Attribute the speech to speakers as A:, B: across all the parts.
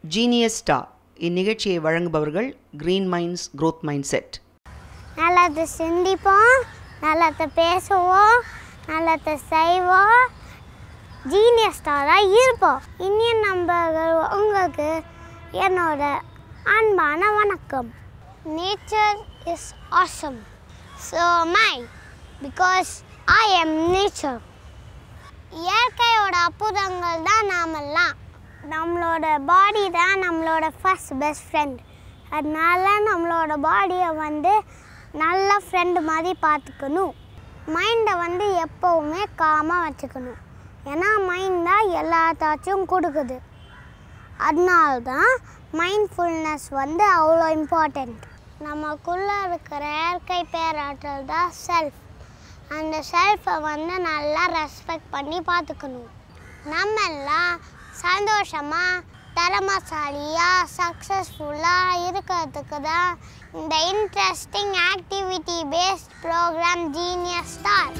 A: Genius star இந்நிகழ்ச்சியை வழங்குபவர்கள் green minds growth mindset
B: நல்லதை சிந்திப்போம் நல்லதை பேசுவோம் நல்லதை செய்வோம் ஜீனியஸ்டாராக இருப்போம் இனிய நண்பர்கள் உங்களுக்கு என்னோட அன்பான வணக்கம் nature is awesome so my because I am nature இயற்கையோட அற்புதங்கள் தான் நாமெல்லாம் நம்மளோட பாடி தான் நம்மளோட ஃபர்ஸ்ட் பெஸ்ட் ஃப்ரெண்ட் அதனால நம்மளோட பாடியை வந்து நல்ல ஃப்ரெண்டு மாதிரி பார்த்துக்கணும் மைண்டை வந்து எப்போவுமே காமாக வச்சுக்கணும் ஏன்னா மைண்ட் தான் எல்லாத்தாச்சும் கொடுக்குது அதனால தான் மைண்ட்ஃபுல்னஸ் வந்து அவ்வளோ இம்பார்ட்டண்ட் நமக்குள்ளே இருக்கிற இயற்கை பேராற்றல் தான் செல்ஃப் அந்த செல்ஃபை வந்து நல்லா ரெஸ்பெக்ட் பண்ணி பார்த்துக்கணும் நம்ம எல்லாம் சந்தோஷமாக திறமசாலியாக சக்ஸஸ்ஃபுல்லாக இருக்கிறதுக்கு தான் இந்த interesting activity based programme genius star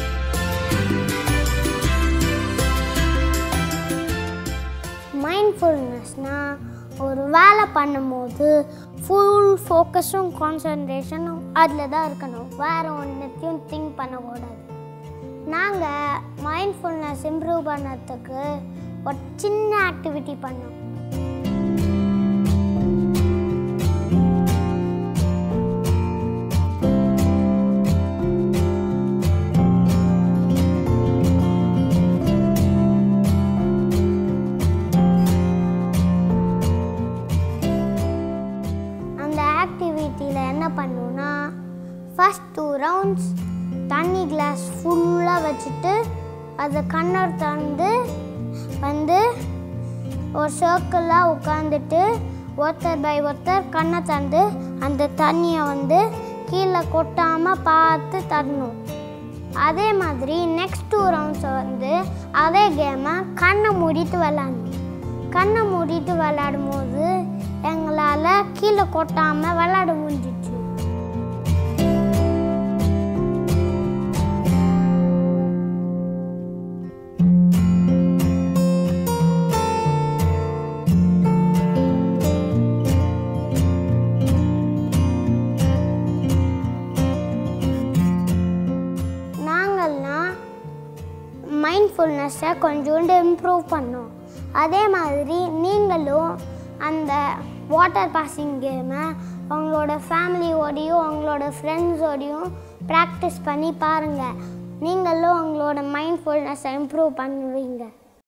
B: மைண்ட்ஃபுல்னஸ்னால் ஒரு வேலை பண்ணும்போது ஃபுல் ஃபோக்கஸும் கான்சன்ட்ரேஷனும் அதில் தான் இருக்கணும் வேறு ஒன்றத்தையும் திங்க் பண்ணக்கூடாது நாங்கள் மைண்ட்ஃபுல்னஸ் இம்ப்ரூவ் பண்ணதுக்கு ஒரு சின்ன ஆக்டிவிட்டி பண்ணோம் அந்த ஆக்டிவிட்டியில் என்ன பண்ணோன்னா ஃபஸ்ட் டூ ரவுண்ட்ஸ் தண்ணி கிளாஸ் ஃபுல்லாக வச்சுட்டு அதை கண்ணர் திறந்து வந்து ஒரு சர்க்கிளாக உட்காந்துட்டு ஒருத்தர் பை ஒருத்தர் கண்ணை திறந்து அந்த தண்ணியை வந்து கீழே கொட்டாமல் பார்த்து தரணும் அதே மாதிரி நெக்ஸ்ட் டூ ரவுண்ட்ஸை வந்து அதே கேமை கண்ணை மூடிட்டு விளாடணும் கண்ணை மூடிட்டு விளையாடும் போது எங்களால் கீழே கொட்டாமல் விளையாட முடிஞ்சிச்சு நாங்கள்லாம் மைண்ட்ஃபுல்னஸை கொஞ்சோண்டு இம்ப்ரூவ் பண்ணோம் அதே மாதிரி நீங்களும் அந்த வாட்டர் பாசிங் கேமை உங்களோட ஃபேமிலியோடையும் உங்களோட ஃப்ரெண்ட்ஸோடையும் ப்ராக்டிஸ் பண்ணி பாருங்கள் நீங்களும் உங்களோட மைண்ட்ஃபுல்னஸை இம்ப்ரூவ் பண்ணுவீங்க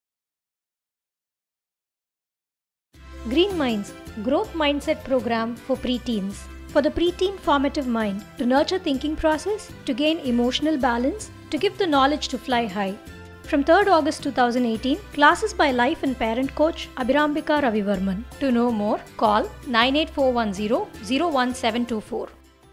C: Green Minds Growth Mindset Program for Preteens. For the preteen formative mind to nurture thinking process, to gain emotional balance, to give the knowledge to fly high. From 3rd August 2018, classes by life and parent coach Abhirambika Ravivarman. To know more, call 98410 01724.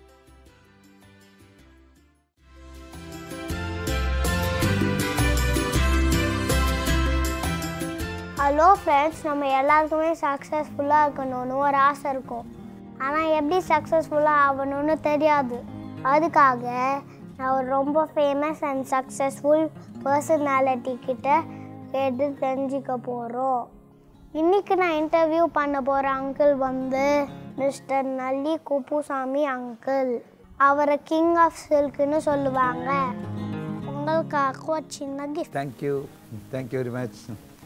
B: Hello friends நம்ம எல்லாருக்குமே சக்ஸஸ்ஃபுல்லாக இருக்கணும்னு ஒரு ஆசை இருக்கும் ஆனால் எப்படி சக்ஸஸ்ஃபுல்லாக ஆகணும்னு தெரியாது அதுக்காக நான் ஒரு ரொம்ப ஃபேமஸ் அண்ட் சக்ஸஸ்ஃபுல் பர்சனாலிட்டி கிட்ட கேட்டு தெரிஞ்சுக்க போகிறோம் இன்றைக்கி நான் இன்டர்வியூ பண்ண போகிற அங்கிள் வந்து மிஸ்டர் நல்லி குப்புசாமி அங்கிள் அவரை கிங் ஆஃப் சில்க்னு சொல்லுவாங்க உங்களுக்காக ஒரு சின்ன gift
D: thank you thank you very much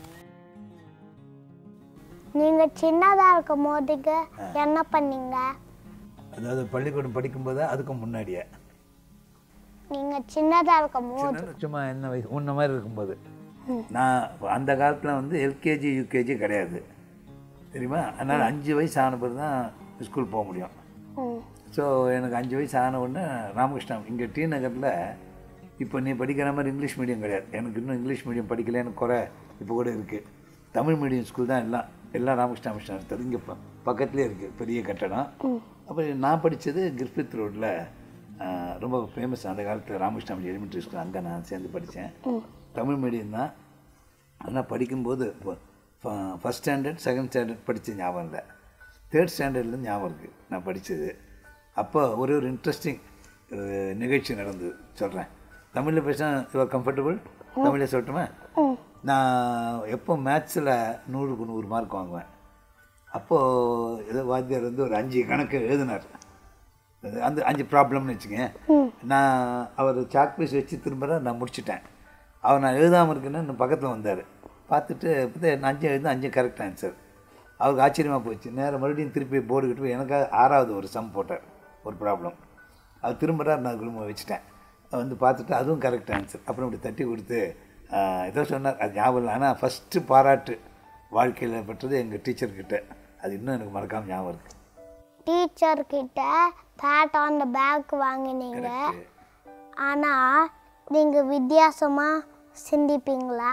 B: நீங்கள் சின்னதாக இருக்கும் போதுக்கு என்ன பண்ணீங்க
D: அதாவது பள்ளிக்கூடம் படிக்கும்போது அதுக்கு முன்னாடியே
B: நீங்கள் சின்னதாக இருக்கும் போது
D: சின்ன சும்மா என்ன வயசு உன்ன மாதிரி இருக்கும்போது நான் அந்த காலத்தில் வந்து எல்கேஜி யூகேஜி கிடையாது தெரியுமா அதனால் அஞ்சு வயசு ஆன பிறகு தான் ஸ்கூல் போக முடியும்
B: ம்.
D: ஸோ எனக்கு அஞ்சு வயசு ஆன உடனே ராமகிருஷ்ணன் இங்கே டி நகரில் இப்போ நீ படிக்கிற மாதிரி இங்கிலீஷ் மீடியம் கிடையாது எனக்கு இன்னும் இங்கிலீஷ் மீடியம் படிக்கலன்னு குறை இப்போ கூட இருக்குது தமிழ் மீடியம் ஸ்கூல் தான் எல்லாம் எல்லாம் ராமகிருஷ்ணா மிஷன் எடுத்தது இங்கே ப பக்கத்துலேயே இருக்குது பெரிய கட்டடம் அப்புறம் நான் படித்தது கிர்பித் ரோட்டில் ரொம்ப ஃபேமஸ் அந்த காலத்தில் ராமகிருஷ்ணா எலிமெண்ட்ரி ஸ்கூல் அங்கே நான் சேர்ந்து படித்தேன் தமிழ் மீடியம் தான் ஆனால் படிக்கும்போது ஃபஸ்ட் ஸ்டாண்டர்ட் செகண்ட் ஸ்டாண்டர்ட் படித்த ஞாபகம் இல்லை தேர்ட் ஸ்டாண்டர்ட்லேருந்து ஞாபகம் இருக்குது நான் படித்தது அப்போ ஒரே ஒரு இன்ட்ரெஸ்டிங் நிகழ்ச்சி நடந்தது சொல்கிறேன் தமிழில் பேச இவ்வளோ கம்ஃபர்டபுள் தமிழில் சொல்லட்டுமா நான் எப்போ மேத்ஸில் நூறுக்கு நூறு மார்க் வாங்குவேன் அப்போது ஏதோ வாத்தியார் வந்து ஒரு அஞ்சு கணக்கு எழுதினார் அது அந்த அஞ்சு ப்ராப்ளம்னு வச்சுக்கேன் நான் அவர் சாக் பீஸ் வச்சு திரும்ப நான் முடிச்சிட்டேன் அவர் நான் எழுதாமல் இருக்கேன்னு இன்னும் பக்கத்தில் வந்தார் பார்த்துட்டு இப்போ நான் அஞ்சு எழுந்து அஞ்சு கரெக்ட் ஆன்சர் அவருக்கு ஆச்சரியமாக போச்சு நேரம் மறுபடியும் திருப்பி போர்டு கிட்ட போய் எனக்கு ஆறாவது ஒரு சம் போட்டார் ஒரு ப்ராப்ளம் அது திரும்பறார் நான் குடும்பம் வச்சுட்டேன் அது வந்து பார்த்துட்டு அதுவும் கரெக்ட் ஆன்சர் அப்புறம் இப்படி தட்டி கொடுத்து ஆஹ், ஏதோ சொன்னார் அது ஞாபகம் இல்லை ஆனால் ஃபஸ்ட்டு பாராட்டு வாழ்க்கையில் பெற்றது எங்கள் டீச்சர்கிட்ட அது இன்னும் எனக்கு மறக்காமல் ஞாபகம் இருக்குது
B: டீச்சர் கிட்ட பேட் ஆன் த பேக் வாங்கினீங்க ஆனால் நீங்கள் வித்தியாசமாக சிந்திப்பீங்களா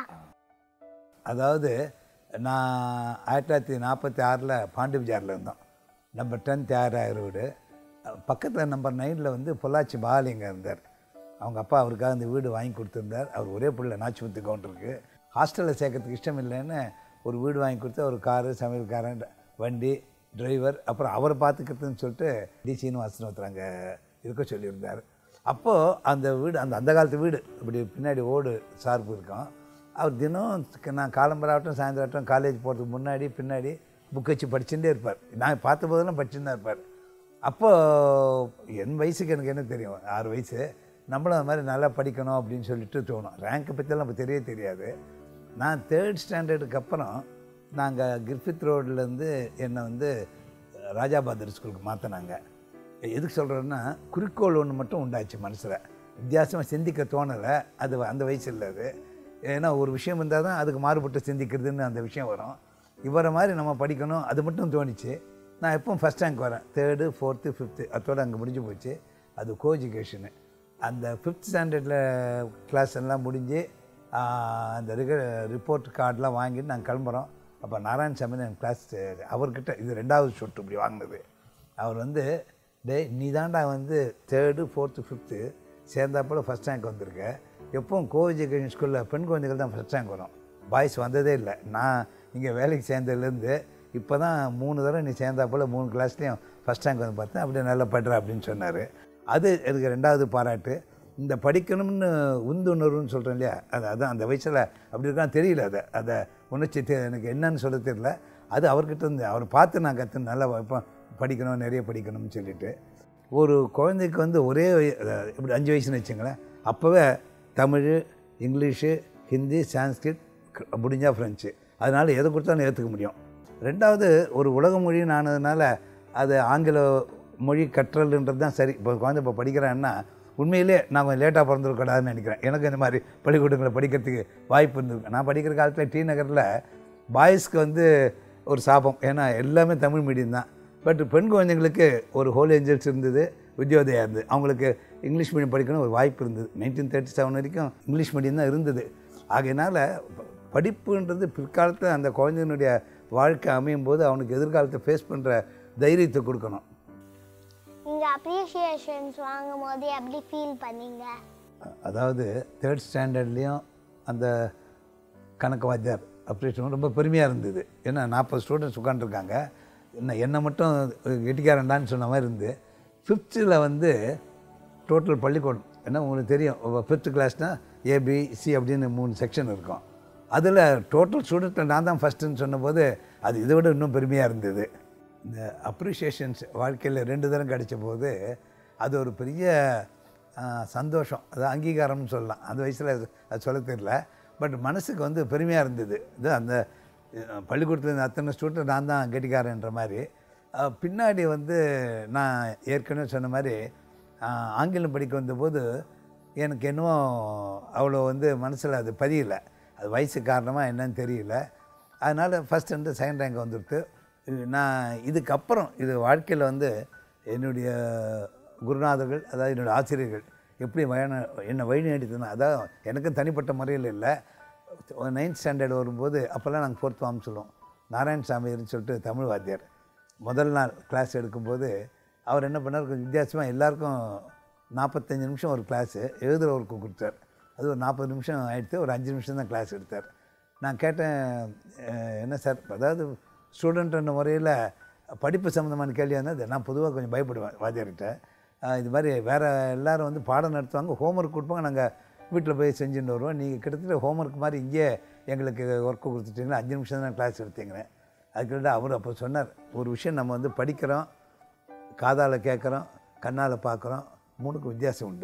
D: அதாவது நான் ஆயிரத்தி தொள்ளாயிரத்தி நாற்பத்தி ஆறில் பாண்டிபஜாரில் இருந்தோம் நம்பர் டென் தியாகராயர் வீடு பக்கத்தில் நம்பர் நைனில் வந்து பொள்ளாச்சி பாலிங்க இருந்தார் அவங்க அப்பா அவருக்காக இந்த வீடு வாங்கி கொடுத்துருந்தார் அவர் ஒரே பிள்ளை நாச்சிமுத்து கவுண்டருக்கு ஹாஸ்டலில் சேர்க்கறதுக்கு இஷ்டம் இல்லைன்னு ஒரு வீடு வாங்கி கொடுத்து ஒரு காரு சமையல்காரன் வண்டி டிரைவர் அப்புறம் அவரை பார்த்துக்கிறதுன்னு சொல்லிட்டு டி சீனிவாசன் ஒருத்தர் அங்கே இருக்க சொல்லியிருந்தார் அப்போது அந்த வீடு அந்த அந்த காலத்து வீடு இப்படி பின்னாடி ஓடு சார்பு இருக்கும் அவர் தினம் நான் காலம்பராகட்டும் சாயந்தராகட்டும் காலேஜ் போகிறதுக்கு முன்னாடி பின்னாடி புக் வச்சு படிச்சுட்டே இருப்பார் நான் பார்த்த போதெல்லாம் படிச்சுட்டு தான் இருப்பார் அப்போது என் வயசுக்கு எனக்கு என்ன தெரியும் ஆறு வயசு நம்மளும் அது மாதிரி நல்லா படிக்கணும் அப்படின்னு சொல்லிட்டு தோணும் ரேங்க்கை பற்றியெல்லாம் நமக்கு தெரியவே தெரியாது நான் தேர்ட் ஸ்டாண்டர்டுக்கு அப்புறம் நாங்கள் கிர்ஃபித் ரோட்லேருந்து என்னை வந்து ராஜாபாதர் ஸ்கூலுக்கு மாற்றினாங்க எதுக்கு சொல்கிறேன்னா குறிக்கோள் ஒன்று மட்டும் உண்டாச்சு மனசில் வித்தியாசமாக சிந்திக்க தோணலை அது அந்த வயசு இல்லை அது ஏன்னா ஒரு விஷயம் இருந்தால் தான் அதுக்கு மாறுபட்டு சிந்திக்கிறதுன்னு அந்த விஷயம் வரும் இவரை மாதிரி நம்ம படிக்கணும் அது மட்டும் தோணுச்சு நான் எப்பவும் ஃபஸ்ட் ரேங்க் வரேன் தேர்டு ஃபோர்த்து ஃபிஃப்த்து அதோடு அங்கே முடிஞ்சு போச்சு அது கோ எஜுகேஷனு அந்த ஃபிஃப்த் ஸ்டாண்டர்டில் கிளாஸ் எல்லாம் முடிஞ்சு ஆஹ், அந்த ரிக ரிப்போர்ட் கார்டெலாம் வாங்கிட்டு நாங்கள் கிளம்புறோம் அப்போ நாராயணசாமி என் கிளாஸ் அவர்கிட்ட இது ரெண்டாவது ஷொட்டு இப்படி வாங்கினது அவர் வந்து டேய் நீ தாண்டா வந்து தேர்டு ஃபோர்த்து ஃபிஃப்த்து சேர்ந்தாப்போல ஃபஸ்ட் ரேங்க் வந்திருக்க எப்பவும் கோ எஜுகேஷன் ஸ்கூலில் பெண் குழந்தைகள் தான் ஃபஸ்ட் ரேங்க் வரும் பாய்ஸ் வந்ததே இல்லை நான் இங்கே வேலைக்கு சேர்ந்ததுலேருந்து இப்போ தான் மூணு தடவை நீ சேர்ந்தாப்போல மூணு கிளாஸ்லேயும் ஃபஸ்ட் ரேங்க் வந்து பார்த்தேன் அப்படியே நல்லா படுற அப்படின்னு சொன்னார் அது எனக்கு ரெண்டாவது பாராட்டு இந்த படிக்கணும்னு உந்துணர்வுன்னு சொல்கிறேன் இல்லையா அது அதான் அந்த வயசில் அப்படி இருக்கான்னு தெரியல அதை அதை உணர்ச்சி தெ- எனக்கு என்னன்னு சொல்ல தெரியல அது அவர்கிட்ட இருந்து அவர் பார்த்து நான் கற்று நல்லா இப்போ படிக்கணும் நிறைய படிக்கணும்னு சொல்லிட்டு ஒரு குழந்தைக்கு வந்து ஒரே வய- அஹ் இப்படி அஞ்சு வயசுன்னு வச்சுங்களேன் அப்போவே தமிழ் இங்கிலீஷு ஹிந்தி சான்ஸ்கிரிட் முடிஞ்சால் ஃப்ரெஞ்சு அதனால் எதை கொடுத்தாலும் ஏற்றுக்க முடியும் ரெண்டாவது ஒரு உலக மொழின்னு ஆனதுனால அது ஆங்கில மொழி கற்றல்ன்றது தான் சரி இப்போ குழந்தை இப்போ படிக்கிறேன்னா உண்மையிலே நான் கொஞ்சம் லேட்டாக பிறந்திருக்கூடாதுன்னு நினைக்கிறேன் எனக்கு இந்த மாதிரி பள்ளிக்கூடங்களை படிக்கிறதுக்கு வாய்ப்பு இருந்திருக்கு நான் படிக்கிற காலத்தில் டி நகரில் பாய்ஸ்க்கு வந்து ஒரு சாபம் ஏன்னா எல்லாமே தமிழ் மீடியம் தான் பட் பெண் குழந்தைங்களுக்கு ஒரு ஹோல் ஏஞ்சல்ஸ் இருந்தது வித்யோதயா இருந்தது அவங்களுக்கு இங்கிலீஷ் மீடியம் படிக்கணும் ஒரு வாய்ப்பு இருந்தது நைன்டீன் தேர்ட்டி செவன் வரைக்கும் இங்கிலீஷ் மீடியம் தான் இருந்தது ஆகையினால ப- படிப்புன்றது பிற்காலத்தில் அந்த குழந்தையினுடைய வாழ்க்கை அமையும் போது அவனுக்கு எதிர்காலத்தை ஃபேஸ் பண்ணுற தைரியத்தை கொடுக்கணும்
B: நீங்கள் அப்ரிஷியேஷன்ஸ் வாங்கும் போது எப்படி ஃபீல் பண்ணீங்க
D: அதாவது தேர்ட் ஸ்டாண்டர்ட்லேயும் அந்த கணக்கு வாத்தியார் அப்ரிஷியேஷன் ரொம்ப பெருமையாக இருந்தது ஏன்னா நாற்பது ஸ்டூடெண்ட்ஸ் உட்காந்துருக்காங்க என்ன என்னை மட்டும் கெட்டிக்காரண்டான்னு சொன்ன மாதிரி இருந்து ஃபிஃப்த்தில் வந்து டோட்டல் பள்ளிக்கூடம் ஏன்னா உங்களுக்கு தெரியும் ஃபிஃப்த்து கிளாஸ்னால் ஏபி சி அப்படின்னு மூணு செக்ஷன் இருக்கும் அதில் டோட்டல் ஸ்டூடெண்ட்டில் நான் தான் ஃபஸ்ட்டுன்னு சொன்னபோது அது இதை விட இன்னும் பெருமையாக இருந்தது இந்த அப்ரிஷியேஷன்ஸ் வாழ்க்கையில் ரெண்டு தரம் கிடைச்ச போது அது ஒரு பெரிய ஆ, சந்தோஷம் அது அங்கீகாரம்னு சொல்லலாம் அந்த வயசில் அது அது சொல்ல தெரியல பட் மனசுக்கு வந்து பெருமையாக இருந்தது இது அந்த அஹ், பள்ளிக்கூடத்தில் இருந்த அத்தனை ஸ்டூடெண்ட் நான் தான் கெட்டிக்காரன்ற மாதிரி அஹ், பின்னாடி வந்து நான் ஏற்கனவே சொன்ன மாதிரி ஆஹ், ஆங்கிலம் படிக்க வந்தபோது எனக்கு என்னவோ அவ்வளோ வந்து மனசில் அது பதியல அது வயசு காரணமாக என்னன்னு தெரியல அதனால் ஃபஸ்ட் வந்து செகண்ட் ரேங்க் வந்துடுத்து இது நான் இதுக்கப்புறம் இது வாழ்க்கையில் வந்து என்னுடைய குருநாதர்கள் அதாவது என்னுடைய ஆசிரியர்கள் எப்படி வயன என்னை வழி நடத்தினா அதாவது எனக்கும் தனிப்பட்ட முறையில் இல்லை நைன்த் ஸ்டாண்டர்ட் வரும்போது அப்போல்லாம் நாங்கள் ஃபோர்த் ஃபார்ம் சொல்லுவோம் நாராயணசாமின்னு சொல்லிட்டு தமிழ் வாத்தியார் முதல் நாள் கிளாஸ் எடுக்கும்போது அவர் என்ன பண்ணார் கொஞ்சம் வித்தியாசமாக எல்லாருக்கும் நாற்பத்தஞ்சு நிமிஷம் ஒரு கிளாஸு எழுதுகிறவருக்கு கொடுத்தார் அது ஒரு நாற்பது நிமிஷம் ஆயிடுத்து ஒரு அஞ்சு நிமிஷம் தான் கிளாஸ் எடுத்தார் நான் கேட்டேன் அஹ், என்ன சார் அதாவது ஸ்டூடெண்ட்ன்ற முறையில் படிப்பு சம்மந்தமான கேள்வியாக இருந்தால் நான் பொதுவாக கொஞ்சம் பயப்படுவேன் வாத்தியார்கிட்ட அஹ், இது மாதிரி வேறு எல்லாரும் வந்து பாடம் நடத்துவாங்க ஹோம்ஒர்க் கொடுப்பாங்க நாங்கள் வீட்டில் போய் செஞ்சுட்டு வருவோம் நீங்கள் கிட்டத்தட்ட ஹோம்ஒர்க் மாதிரி இங்கேயே எங்களுக்கு ஒர்க்கு கொடுத்துட்டீங்களா அஞ்சு நிமிஷம் தான் கிளாஸ் எடுத்தீங்க அதுக்கு அவர் அப்போ சொன்னார் ஒரு விஷயம் நம்ம வந்து படிக்கிறோம் காதால் கேட்குறோம் கண்ணால் பார்க்குறோம் மூணுக்கும் வித்தியாசம் உண்டு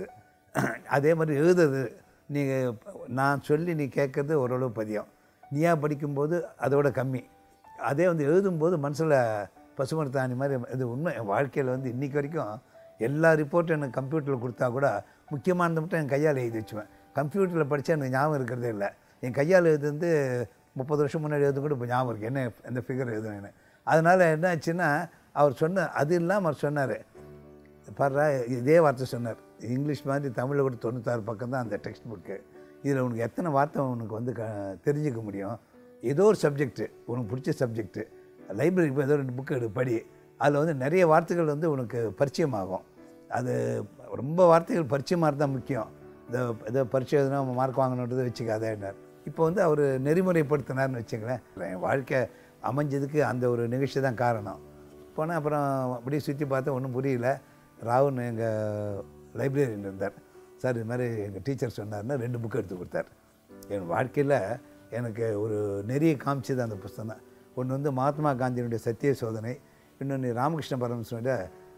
D: அதே மாதிரி எழுதுறது நீங்கள் நான் சொல்லி நீ கேட்குறது ஓரளவு பதியம் நீயா படிக்கும்போது அதோட கம்மி அதே வந்து எழுதும்போது மனசில் பசுமரத்தாணி மாதிரி இது உண்மை என் வாழ்க்கையில் வந்து இன்றைக்கி வரைக்கும் எல்லா ரிப்போர்ட்டும் எனக்கு கம்ப்யூட்டரில் கொடுத்தா கூட முக்கியமானது மட்டும் என் கையால் எழுதி வச்சுவேன் கம்ப்யூட்டரில் படித்தா எனக்கு ஞாபகம் இருக்கிறதே இல்லை என் கையால் எழுது வந்து முப்பது வருஷம் முன்னாடி எழுது கூட இப்போ ஞாபகம் இருக்குது என்ன இந்த ஃபிகர் எழுதுனேன்னு அதனால் என்ன ஆச்சுன்னா அவர் சொன்ன அது இல்லாமல் அவர் சொன்னார் பாடுறா இதே வார்த்தை சொன்னார் இங்கிலீஷ் மாதிரி தமிழில் கூட தொண்ணூத்தாறு பக்கம் தான் அந்த டெக்ஸ்ட் புக்கு இதில் உனக்கு எத்தனை வார்த்தை உனக்கு வந்து க தெரிஞ்சுக்க முடியும் ஏதோ ஒரு சப்ஜெக்ட்டு உனக்கு பிடிச்ச சப்ஜெக்ட்டு லைப்ரரி போய் ஏதோ ரெண்டு புக்கு எடு படி அதில் வந்து நிறைய வார்த்தைகள் வந்து உனக்கு பரிச்சயமாகும் அது ரொம்ப வார்த்தைகள் பரிச்சயமாக இருந்தால் முக்கியம் இந்த ஏதோ பரிச்சை எதுனா மார்க் வாங்கணுன்றது வச்சுக்காதேன்னார் இப்போ வந்து அவர் நெறிமுறைப்படுத்தினார்னு வச்சுங்களேன் என் வாழ்க்கை அமைஞ்சதுக்கு அந்த ஒரு நிகழ்ச்சி தான் காரணம் போனேன் அப்புறம் அப்படியே சுற்றி பார்த்தா ஒன்றும் புரியல ராகுன் எங்கள் லைப்ரரியில் இருந்தார் சார் இது மாதிரி எங்கள் டீச்சர் சொன்னார்னா ரெண்டு புக் எடுத்து கொடுத்தார் என் வாழ்க்கையில் எனக்கு ஒரு நெறிய காமிச்சது அந்த புஸ்தகம் தான் ஒன்று வந்து மகாத்மா காந்தியினுடைய சத்திய சோதனை இன்னொன்று ராமகிருஷ்ண பரமசிவனுடைய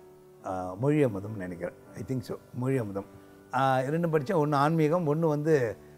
D: ஆஹ், மொழி அமுதம்னு நினைக்கிறேன் ஐ திங்க் ஸோ மொழி அமுதம் ஆஹ், இரண்டும் படித்தேன் ஒன்று ஆன்மீகம் ஒன்று வந்து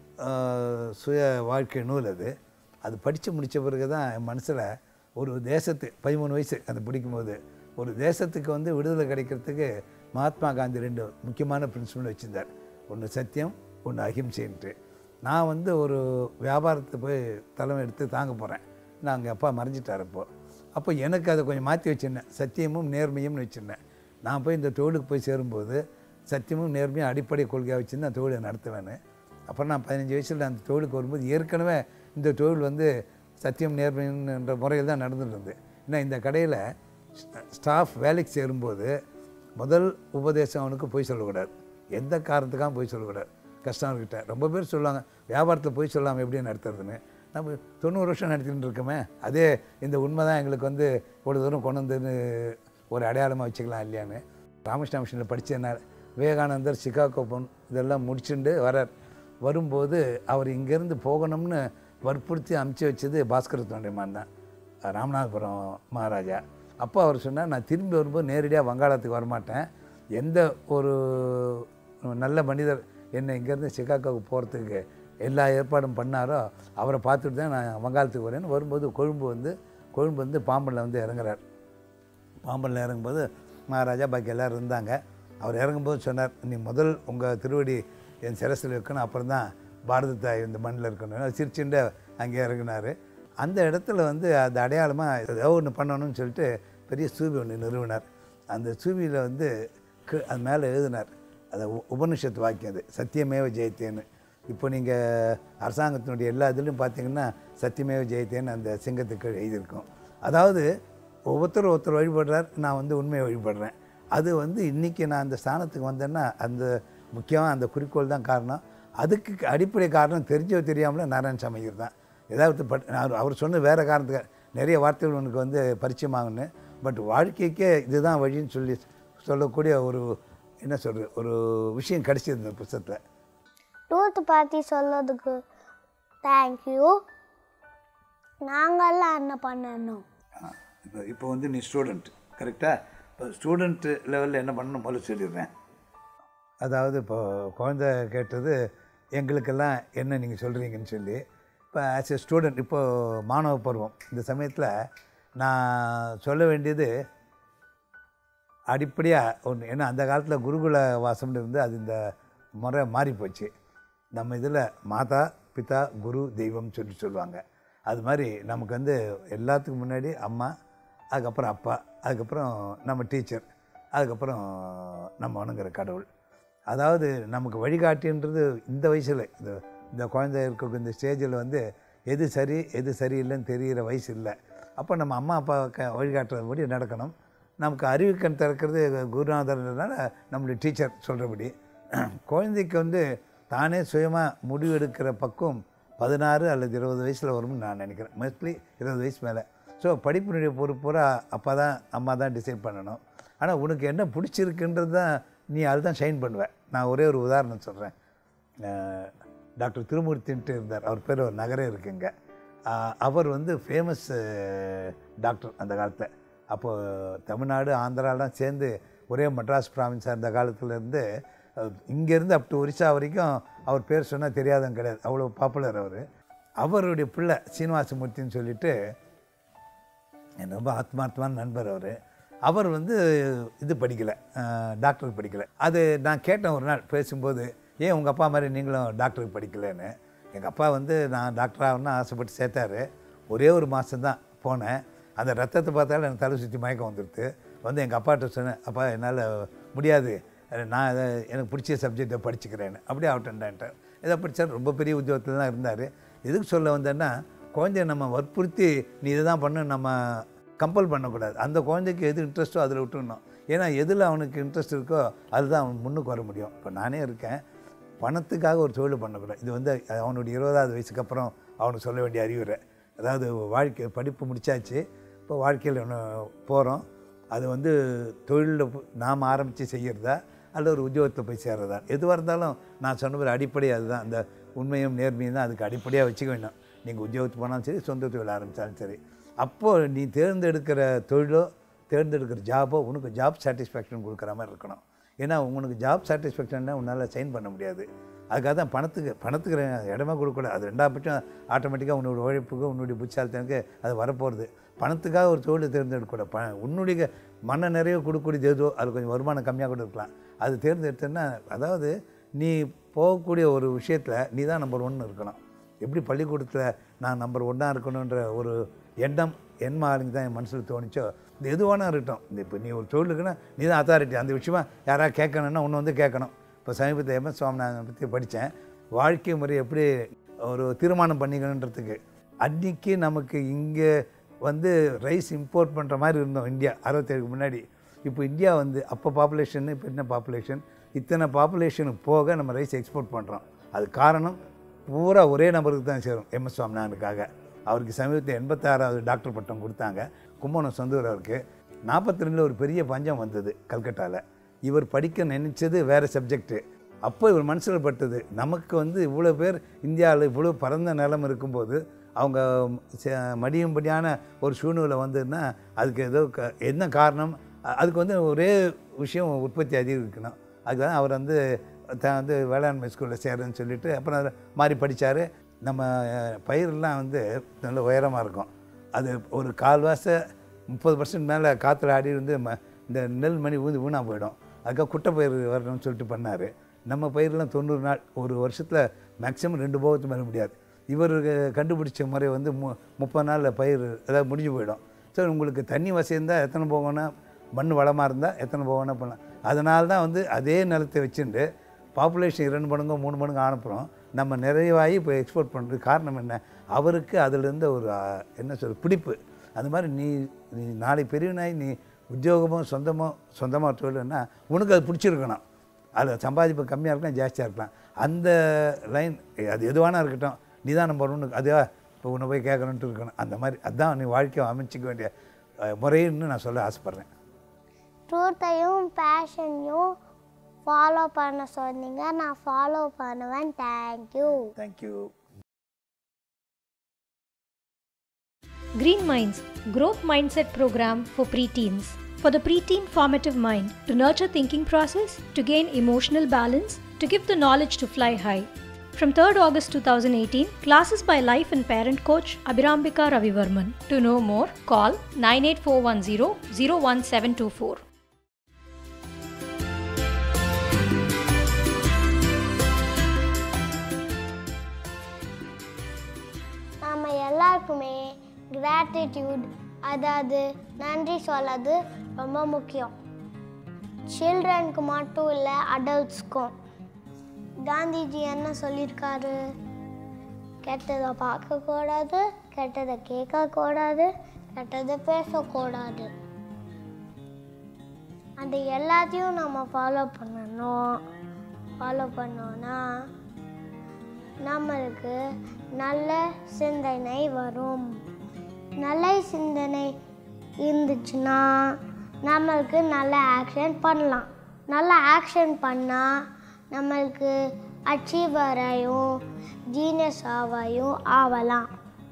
D: ஆஹ், சுய வாழ்க்கை நூல் அது அது படித்து முடித்த பிறகு தான் என் மனசில் ஒரு தேசத்து பதிமூணு வயசு அது படிக்கும்போது ஒரு தேசத்துக்கு வந்து விடுதலை கிடைக்கிறதுக்கு மகாத்மா காந்தி ரெண்டு முக்கியமான பிரின்சிபல் வச்சுருந்தார் ஒன்று சத்தியம் ஒன்று அஹிம்சைன்ட்டு நான் வந்து ஒரு வியாபாரத்தை போய் தலைமை எடுத்து தாங்க போகிறேன் நான் அங்கே அப்பா மறைஞ்சிட்டார் அப்போ அப்போ எனக்கு அதை கொஞ்சம் மாற்றி வச்சிருந்தேன் சத்தியமும் நேர்மையும்னு வச்சுருந்தேன் நான் போய் இந்த தொழிலுக்கு போய் சேரும்போது சத்தியமும் நேர்மையும் அடிப்படை கொள்கையாக வச்சுருந்து அந்த தொழிலை நடத்துவேன்னு அப்புறம் நான் பதினஞ்சு வயசில் அந்த தொழிலுக்கு வரும்போது ஏற்கனவே இந்த தொழில் வந்து சத்தியம் நேர்மைன்ற முறையில் தான் நடந்துட்டு இருந்தது ஏன்னா இந்த கடையில் ஸ்டாஃப் வேலைக்கு சேரும்போது முதல் உபதேசம் அவனுக்கு போய் சொல்லக்கூடாது எந்த காரணத்துக்காக போய் சொல்லக்கூடாது கஸ்டமர்கிட்ட ரொம்ப பேர் சொல்லுவாங்க வியாபாரத்தில் போய் சொல்லாமல் எப்படி நடத்துறதுன்னு நம்ம தொண்ணூறு வருஷம் நடத்திட்டு இருக்கோமே அதே இந்த உண்மை தான் எங்களுக்கு வந்து இவ்வளோ தூரம் கொண்டு வந்துன்னு ஒரு அடையாளமாக வச்சுக்கலாம் இல்லையான்னு ராமகிருஷ்ண மிஷனில் படித்தனால விவேகானந்தர் சிகாகோ பொன் இதெல்லாம் முடிச்சுட்டு வரார் வரும்போது அவர் இங்கேருந்து போகணும்னு வற்புறுத்தி அமுச்சு வச்சது பாஸ்கர தொண்டைமான் தான் ராமநாதபுரம் மகாராஜா அப்போ அவர் சொன்னார் நான் திரும்பி வரும்போது நேரடியாக வங்காளத்துக்கு வரமாட்டேன் எந்த ஒரு நல்ல மனிதர் என்னை இங்கேருந்து சிகாகோவுக்கு போகிறதுக்கு எல்லா ஏற்பாடும் பண்ணாரோ அவரை பார்த்துட்டு தான் நான் வங்காளத்துக்கு வரேன்னு வரும்போது கொழும்பு வந்து கொழும்பு வந்து பாம்பனில் வந்து இறங்குறார் பாம்பனில் இறங்கும்போது மகாராஜா பாக்கி எல்லோரும் இருந்தாங்க அவர் இறங்கும்போது சொன்னார் நீ முதல் உங்கள் திருவடி என் சிரசில் இருக்கணும் அப்புறம் தான் பாரத தாய் இந்த மண்ணில் இருக்கணும் சிரிச்சுண்டு அங்கே இறங்குனார் அந்த இடத்துல வந்து அந்த அடையாளமாக ஏதோ ஒன்று பண்ணணும்னு சொல்லிட்டு பெரிய சூபி ஒன்று நிறுவினார் அந்த சூபியில் வந்து கீ- அது மேலே எழுதினார் அது உ- உபனிஷத்து வாக்கியம் அது சத்தியமேவ ஜெயத்தேன்னு இப்போ நீங்கள் அரசாங்கத்தினுடைய எல்லா இதுலையும் பார்த்தீங்கன்னா சத்தியமேவ ஜெயத்தேன்னு அந்த சிங்கத்துக்கு எழுதியிருக்கும் அதாவது ஒவ்வொருத்தரும் ஒருத்தர் வழிபடுறார் நான் வந்து உண்மையை வழிபடுறேன் அது வந்து இன்றைக்கி நான் அந்த ஸ்தானத்துக்கு வந்தேன்னா அந்த முக்கியமாக அந்த குறிக்கோள் தான் காரணம் அதுக்கு அடிப்படை காரணம் தெரிஞ்சோ தெரியாமல நாராயணசாமி ஐயர் தான் ஏதாவது பட் அவர் அவர் சொன்ன வேறு காரணத்துக்கு நிறைய வார்த்தைகள் உனக்கு வந்து பரிச்சயமாகுன்னு பட் வாழ்க்கைக்கே இதுதான் வழின்னு சொல்லி சொல்லக்கூடிய ஒரு என்ன சொல்கிறது ஒரு விஷயம் கிடைச்சிது இந்த புத்தகத்தில்
B: டூர்த்து பற்றி சொல்லதுக்கு தேங்க்யூ நாங்கள்லாம் என்ன பண்ணணும்
D: இப்போ இப்போ வந்து நீ ஸ்டூடெண்ட் கரெக்டாக இப்போ ஸ்டூடெண்ட் லெவலில் என்ன பண்ணணும் முதல்ல சொல்லிடுறேன் அதாவது இப்போ குழந்தை கேட்டது எங்களுக்கெல்லாம் என்ன நீங்கள் சொல்கிறீங்கன்னு சொல்லி இப்போ ஆஸ் எ ஸ்டூடெண்ட் இப்போது மாணவ பருவம் இந்த சமயத்தில் நான் சொல்ல வேண்டியது அடிப்படையாக ஒன்று ஏன்னா அந்த காலத்தில் குருகுல வாசம்னு இருந்து அது இந்த முறை மாறி போச்சு நம்ம இதில் மாதா பிதா குரு தெய்வம் சொல்லி சொல்லுவாங்க அது மாதிரி நமக்கு வந்து எல்லாத்துக்கும் முன்னாடி அம்மா அதுக்கப்புறம் அப்பா அதுக்கப்புறம் நம்ம டீச்சர் அதுக்கப்புறம் நம்ம வணங்குற கடவுள் அதாவது நமக்கு வழிகாட்டின்றது இந்த வயசில் இந்த இந்த குழந்தை இருக்க இந்த ஸ்டேஜில் வந்து எது சரி எது சரியில்லைன்னு தெரிகிற வயசு இல்லை அப்போ நம்ம அம்மா அப்பா க வழிகாட்டுறபடி நடக்கணும் நமக்கு அறிவுக்கண் திறக்கிறது குருநாதர்ன்றதுனால நம்மளுடைய டீச்சர் சொல்கிறபடி குழந்தைக்கு வந்து தானே சுயமாக முடிவெடுக்கிற பக்குவம் பதினாறு அல்லது இருபது வயசில் வரும்னு நான் நினைக்கிறேன் மோஸ்ட்லி இருபது வயசு மேலே ஸோ படிப்பினுடைய பொறுப்பு பூரா அப்பா தான் அம்மா தான் டிசைட் பண்ணணும் ஆனால் உனக்கு என்ன பிடிச்சிருக்குன்றது தான் நீ அதுதான் ஷைன் பண்ணுவ நான் ஒரே ஒரு உதாரணம் சொல்கிறேன் டாக்டர் திருமூர்த்தின்ட்டு இருந்தார் அவர் பேர் ஒரு நகரே இருக்குங்க ஆஹ் அவர் வந்து ஃபேமஸ் டாக்டர் அந்த காலத்தில் அப்போது தமிழ்நாடு ஆந்திராலாம் சேர்ந்து ஒரே மெட்ராஸ் ப்ராவின்ஸாக இருந்த காலத்துலேருந்து இங்கேருந்து அப் டு ஒரிசா வரைக்கும் அவர் பேர் சொன்னால் தெரியாதவங்க கிடையாது அவ்வளோ பாப்புலர் அவர் அவருடைய பிள்ளை சீனிவாசமூர்த்தின்னு சொல்லிட்டு என் ரொம்ப ஆத்மார்த்தமான நண்பர் அவர் அவர் வந்து இது படிக்கலை டாக்டருக்கு படிக்கலை அது நான் கேட்டேன் ஒரு நாள் பேசும்போது ஏன் உங்கள் அப்பா மாதிரி நீங்களும் டாக்டருக்கு படிக்கலைன்னு எங்கள் அப்பா வந்து நான் டாக்டர் ஆகணும்னு ஆசைப்பட்டு சேர்த்தாரு ஒரே ஒரு மாதம்தான் போனேன் அந்த ரத்தத்தை பார்த்தாலும் எனக்கு தலை சுற்றி மயக்கம் வந்துடுது வந்து எங்கள் அப்பாட்ட சொன்னேன் அப்பா என்னால் முடியாது நான் இதை எனக்கு பிடிச்ச சப்ஜெக்டை படிச்சுக்கிறேன்னு அப்படியே ஆகட்டேன்டான்ட்டார் இதை படித்தார் ரொம்ப பெரிய உத்தியோகத்தில் தான் இருந்தார் எதுக்கு சொல்ல வந்தேன்னா குழந்தைய நம்ம வற்புறுத்தி நீ இதை தான் பண்ணு நம்ம கம்பல் பண்ணக்கூடாது அந்த குழந்தைக்கு எது இன்ட்ரெஸ்ட்டோ அதில் விட்டுடணும் ஏன்னா எதில் அவனுக்கு இன்ட்ரெஸ்ட் இருக்கோ அதுதான் அவன் முன்னுக்கு வர முடியும் இப்போ நானே இருக்கேன் பணத்துக்காக ஒரு தொழில் பண்ணக்கூடாது இது வந்து அவனுடைய இருபதாவது வயசுக்கு அப்புறம் அவனுக்கு சொல்ல வேண்டிய அறிவுரை அதாவது வாழ்க்கை படிப்பு முடிச்சாச்சு இப்போ வாழ்க்கையில் ஒன்று போகிறோம் அது வந்து தொழிலில் நாம் ஆரம்பித்து செய்கிறதா அல்ல ஒரு உத்தியோகத்தை போய் சேர்றதா எதுவாக இருந்தாலும் நான் சொன்ன மாதிரி அடிப்படை அதுதான் அந்த உண்மையும் நேர்மையும் தான் அதுக்கு அடிப்படையாக வச்சுக்க வேணும் நீங்கள் உத்தியோகத்துக்கு போனாலும் சரி சொந்த தொழில் ஆரம்பித்தாலும் சரி அப்போது நீ தேர்ந்தெடுக்கிற தொழிலோ தேர்ந்தெடுக்கிற ஜாபோ உனக்கு ஜாப் சாட்டிஸ்ஃபேக்ஷன் கொடுக்குற மாதிரி இருக்கணும் ஏன்னா உனக்கு ஜாப் சாட்டிஸ்ஃபேக்ஷன்னா உன்னால் சைன் பண்ண முடியாது அதுக்காக தான் பணத்துக்கு பணத்துக்கு ரெ- இடமா கொடுக்கக்கூடாது அது ரெண்டாம் பட்சம் ஆட்டோமேட்டிக்காக உன்னோட உழைப்புக்கு உன்னுடைய புத்திசாலித்தனுக்கு அது வரப்போகிறது பணத்துக்காக ஒரு தொழிலை தேர்ந்தெடுக்கக்கூடாது ப உன்னுடைய மன நிறைவு கொடுக்கக்கூடியது ஏதோ அது கொஞ்சம் வருமானம் கம்மியாக கூட இருக்கலாம் அது தேர்ந்தெடுத்தேன்னா அதாவது நீ போகக்கூடிய ஒரு விஷயத்தில் நீ தான் நம்பர் ஒன்று இருக்கணும் எப்படி பள்ளிக்கூடத்தில் நான் நம்பர் ஒன்னாக இருக்கணுன்ற ஒரு எண்ணம் என் ஆளுங்க தான் என் மனசில் தோணுச்சோ இந்த எது வேணா இருக்கட்டும் இந்த இப்போ நீ ஒரு தொழிலுக்குன்னா நீ தான் அத்தாரிட்டி அந்த விஷயமா யாராவது கேட்கணுன்னா ஒன்று வந்து கேட்கணும் இப்போ சமீபத்தில் எம்எஸ் சுவாமிநாதன் பற்றி படித்தேன் வாழ்க்கை முறை எப்படி ஒரு தீர்மானம் பண்ணிக்கணுன்றதுக்கு அன்றைக்கி நமக்கு இங்கே வந்து ரைஸ் இம்போர்ட் பண்ணுற மாதிரி இருந்தோம் இந்தியா அறுபத்தேழுக்கு முன்னாடி இப்போ இந்தியா வந்து அப்போ பாப்புலேஷன் இப்போ என்ன பாப்புலேஷன் இத்தனை பாப்புலேஷனுக்கு போக நம்ம ரைஸ் எக்ஸ்போர்ட் பண்ணுறோம் அது காரணம் பூரா ஒரே நபருக்கு தான் சேரும் எம்எஸ் சுவாமிநாதனுக்காக அவருக்கு சமீபத்தில் எண்பத்தாறாவது டாக்டர் பட்டம் கொடுத்தாங்க கும்பகோணம் சொந்தூர் அவருக்கு நாற்பத்தி ரெண்டில் ஒரு பெரிய பஞ்சம் வந்தது கல்கட்டாவில் இவர் படிக்க நினைச்சது வேறு சப்ஜெக்ட்டு அப்போ இவர் மனசில் பட்டது நமக்கு வந்து இவ்வளோ பேர் இந்தியாவில் இவ்வளோ பரந்த நிலம் இருக்கும்போது அவங்க ச- மடியும்படியான ஒரு சூழ்நிலை வந்ததுன்னா அதுக்கு ஏதோ க என்ன காரணம் அ- அதுக்கு வந்து ஒரே விஷயம் உற்பத்தி அதிகரிக்கணும் அதுக்கு தான் அவர் வந்து தான் வந்து வேளாண்மை ஸ்கூலில் சேருன்னு சொல்லிட்டு அப்புறம் அதில் மாறி படித்தார் நம்ம அஹ், பயிரெல்லாம் வந்து நல்ல உயரமாக இருக்கும் அது ஒரு கால்வாச முப்பது பர்சன்ட் மேலே காற்றுல ஆடி வந்து ம இந்த நெல் மணி ஊதி வீணாக போயிடும் அதுக்காக குட்டை பயிர் வரணும்னு சொல்லிட்டு பண்ணார் நம்ம பயிரெலாம் தொண்ணூறு நாள் ஒரு வருஷத்தில் மேக்ஸிமம் ரெண்டு போகத்து மேலே முடியாது இவர் கண்டுபிடிச்ச முறை வந்து மு முப்பது நாளில் பயிர் அதாவது முடிஞ்சு போயிடும் ஸோ உங்களுக்கு தண்ணி வசதி இருந்தால் எத்தனை போகணும்னா மண் வளமாக இருந்தால் எத்தனை போகணும்னா பண்ணலாம் அதனால தான் வந்து அதே நிலத்தை வச்சுட்டு பாப்புலேஷன் இரண்டு மடங்கோ மூணு மடங்கு அனுப்புகிறோம் நம்ம நிறைவாகி இப்போ எக்ஸ்போர்ட் பண்ணுறதுக்கு காரணம் என்ன அவருக்கு அதிலிருந்த ஒரு ஆ, என்ன சொல் பிடிப்பு அது மாதிரி நீ நீ நாளை பெரியவனாய் நீ உத்தியோகமோ சொந்தமோ சொந்தமாக தொழில்னா உனக்கு அது பிடிச்சிருக்கணும் அதில் சம்பாதிப்பு கம்மியாக இருக்கலாம் ஜாஸ்தியாக இருக்கலாம் அந்த லைன் அது எதுவானா இருக்கட்டும் நீ தான் நம்பர் ஒன்று அதுவா இப்போ உன்னை போய் கேட்கணுன்ட்டு இருக்கணும் அந்த மாதிரி அதுதான் நீ வாழ்க்கையை அமைச்சிக்க வேண்டிய அஹ், முறைன்னு நான் சொல்ல ஆசைப்பட்றேன்
B: ட்ரூத்தையும் பேஷனையும் ஃபாலோ பண்ண சொன்னீங்க நான் ஃபாலோ பண்ணுவேன் thank you
D: thank you
C: Green Minds Growth Mindset Program for Preteens. For the preteen formative mind to nurture thinking process, to gain emotional balance, to give the knowledge to fly high. From 3rd August 2018, classes by life and parent coach Abhirambika Ravivarman. To know more, call 98410 01724.
B: நம்ம எல்லாருக்குமே gratitude அதாவது நன்றி சொல்லது ரொம்ப முக்கியம் சில்ட்ரனுக்கு மட்டும் இல்லை அடல்ட்ஸ்க்கும் காந்திஜி என்ன சொல்லியிருக்காரு கெட்டதை பார்க்கக்கூடாது கெட்டதை கேட்கக்கூடாது கெட்டதை பேசக்கூடாது அது எல்லாத்தையும் நம்ம ஃபாலோ பண்ணணும் ஃபாலோ பண்ணோன்னா நம்மளுக்கு நல்ல சிந்தனை வரும் நல்ல சிந்தனை இருந்துச்சுன்னா நம்மளுக்கு நல்ல ஆக்ஷன் பண்ணலாம் நல்ல ஆக்ஷன் பண்ணால் நம்மளுக்கு அச்சீவரையும் ஜீனியஸ் ஆவையும் ஆகலாம்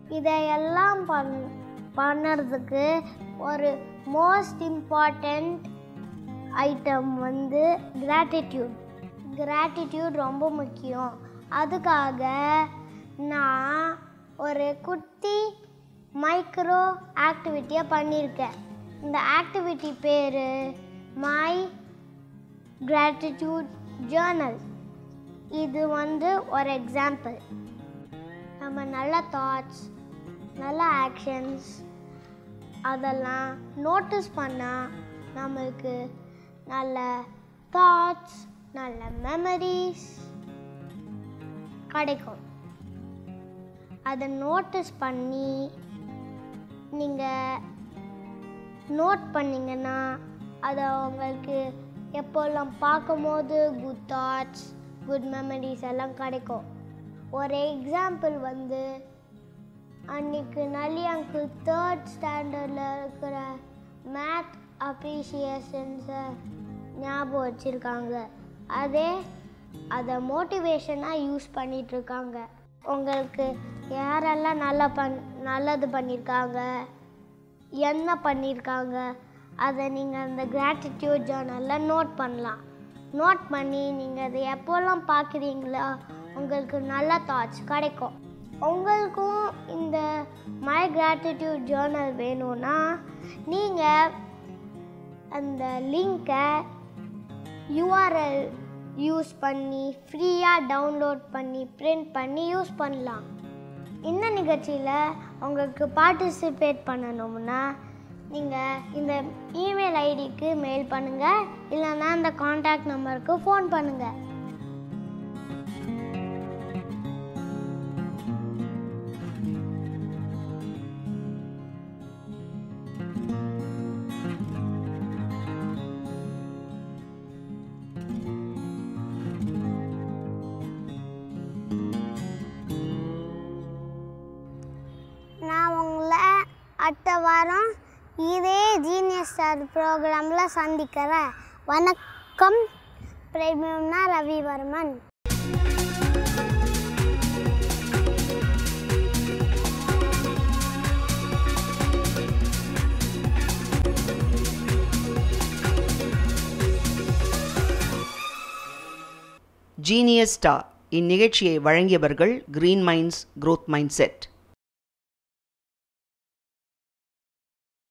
B: இதையெல்லாம் பண் பண்ணுறதுக்கு ஒரு மோஸ்ட் இம்பார்ட்டண்ட் ஐட்டம் வந்து கிராட்டிடியூட் கிராட்டிடியூட் ரொம்ப முக்கியம் அதுக்காக நான் ஒரு குட்டி மைக்ரோ ஆக்டிவிட்டியை பண்ணியிருக்கேன் இந்த ஆக்டிவிட்டி பேர் மை கிராட்டிடியூட் ஜேர்னல் இது வந்து ஒரு எக்ஸாம்பிள் நம்ம நல்ல தாட்ஸ் நல்ல ஆக்ஷன்ஸ் அதெல்லாம் நோட்டீஸ் பண்ணால் நம்மளுக்கு நல்ல தாட்ஸ் நல்ல மெமரிஸ் கிடைக்கும் அதை நோட்டீஸ் பண்ணி நீங்கள் நோட் பண்ணிங்கன்னா அதை உங்களுக்கு எப்போல்லாம் பார்க்கும்போது குட் தாட்ஸ் குட் மெமரிஸ் எல்லாம் கிடைக்கும் ஒரு எக்ஸாம்பிள் வந்து அன்னைக்கு நல்லி அங்கிள் தேர்ட் ஸ்டாண்டர்டில் இருக்கிற மேத் அப்ரிஷியேஷன்ஸை ஞாபகம் வச்சுருக்காங்க அதே அதை மோட்டிவேஷனாக யூஸ் பண்ணிகிட்ருக்காங்க உங்களுக்கு யாரெல்லாம் நல்லா பண் நல்லது பண்ணியிருக்காங்க என்ன பண்ணியிருக்காங்க அதை நீங்கள் அந்த கிராட்டிடியூட் ஜேர்னலில் நோட் பண்ணலாம் நோட் பண்ணி நீங்கள் அதை எப்போல்லாம் பார்க்குறீங்களோ உங்களுக்கு நல்ல தாட்ஸ் கிடைக்கும் உங்களுக்கும் இந்த மை கிராட்டிடியூட் ஜேர்னல் வேணும்னா நீங்கள் அந்த லிங்கை யூஆர்எல் யூஸ் பண்ணி ஃப்ரீயாக டவுன்லோட் பண்ணி பிரிண்ட் பண்ணி யூஸ் பண்ணலாம் இந்த நிகழ்ச்சியில் உங்களுக்கு பார்ட்டிசிபேட் பண்ணணும்னா நீங்கள் இந்த இமெயில் ஐடிக்கு மெயில் பண்ணுங்கள் இல்லைன்னா இந்த காண்டாக்ட் நம்பருக்கு ஃபோன் பண்ணுங்கள் நான் உங்களை அடுத்த வாரம் இதே ஜீனியஸ் ஸ்டார் ப்ரோக்ராமில் சந்திக்கிறேன் வணக்கம் பிரேமியம்னா ரவிவர்மன்
A: ஜீனியஸ் ஸ்டார் இந்நிகழ்ச்சியை வழங்கியவர்கள் Green minds growth mind set